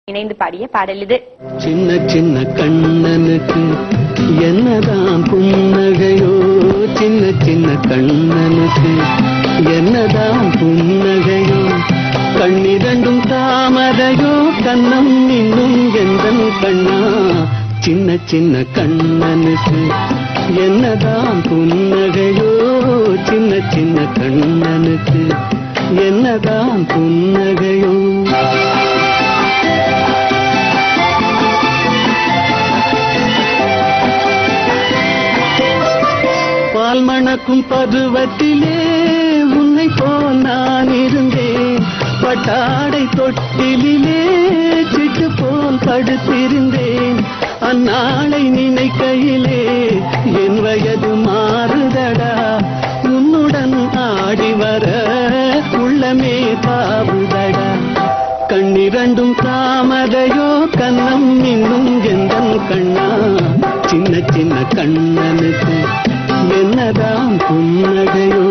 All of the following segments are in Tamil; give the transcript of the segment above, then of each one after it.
இணைந்து பாடிய பாடல் இது சின்ன சின்ன கண்ணனுக்கு என்னதான் புன்னகையோ சின்ன சின்ன கண்ணனுக்கு என்னதான் புன்னகையோ கண்ணிரண்டும் தாமரையோ கண்ணம் இன்னும் எந்தன் கண்ணா சின்ன சின்ன கண்ணனுக்கு என்னதான் புன்னகையோ சின்ன சின்ன கண்ணனுக்கு என்னதான் புன்னகையோ பால் மணக்கும் பருவத்திலே உன்னை போல் நான் இருந்தேன் பட்டாடை தொட்டிலே சிட்டு போல் படுத்திருந்தேன் அந்நாளை நினைக்கையிலே என் வயது மாறுதடா உன்னுடன் ஆடி வர உள்ளமே பாவுதடா கண்ணிரண்டும் தாமரையோ கண்ணம் இன்னும் எந்தன் கண்ணா சின்ன சின்ன கண்ணனுக்கு என்னதான் புன்னகையோ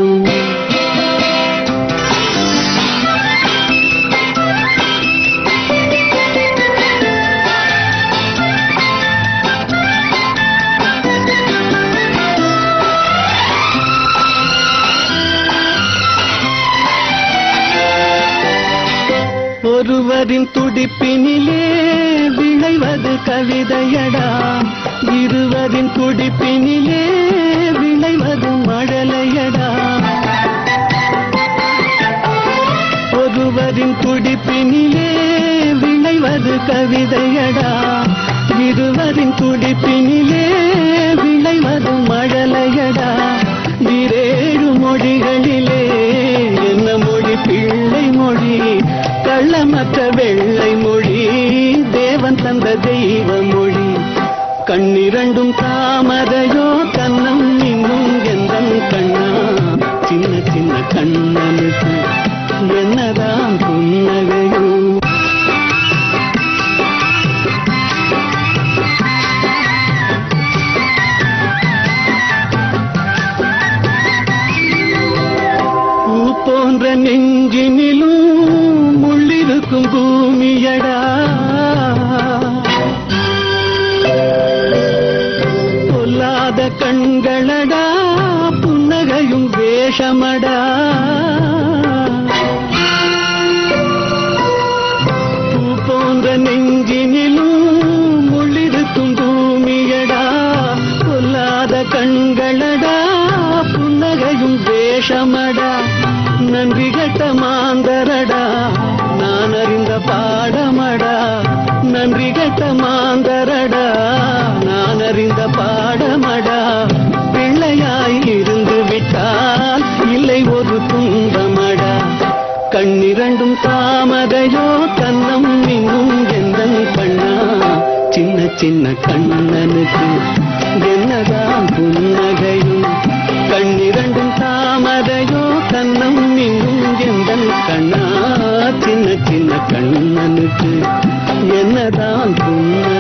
ஒருவரின் துடிப்பினிலே விளைவது கவிதையடா இருவரின் துடிப்பினிலே விளைவது மழலையடா ஒருவரின் துடிப்பினிலே விளைவது கவிதையடா இருவரின் துடிப்பினிலே விளைவது மழலையடா இரேழு மொழிகளிலே என்ன மொழி பிள்ளை மொழி கள்ளமற்ற வெள்ளை மொழி தேவன் தந்த தெய்வ மொழி கண்ணிரண்டும் தாமரையோ கண்ணம் இன்னும் எந்தன் கண்ணா சின்ன சின்ன கண்ணனுக்கு என்னதான் புன்னகையோ பூ போன்ற நெஞ்சினிலும் முள்ளிருக்கும் பூமியடா பொல்லாத கண்களடா புன்னகையும் வேஷமடா பூ போன்ற நெஞ்சினிலும் முள்ளிருக்கும் பூமியடா பொல்லாத கண்களடா புன்னகையும் வேஷமடா நன்றி கட்ட மாந்தரடா நான் அறிந்த பாடமடா நன்றி கட்ட மாந்தரடா நான் அறிந்த பாடமடா பிள்ளையாய் இருந்து விட்டால் இல்லை ஒரு துன்பமடா கண்ணிரண்டும் தாமரையோ கண்ணம் இன்னும் எந்தன் கண்ணா சின்ன சின்ன கண்ணனுக்கு என்னதான் புன்னகையும் கண்ணிரண்டும் தாமரையோ கண்ணம் இன்னும் எந்தன் கண்ணா சின்ன சின்ன கண்ணனுக்கு என்னதான் புன்னகையும்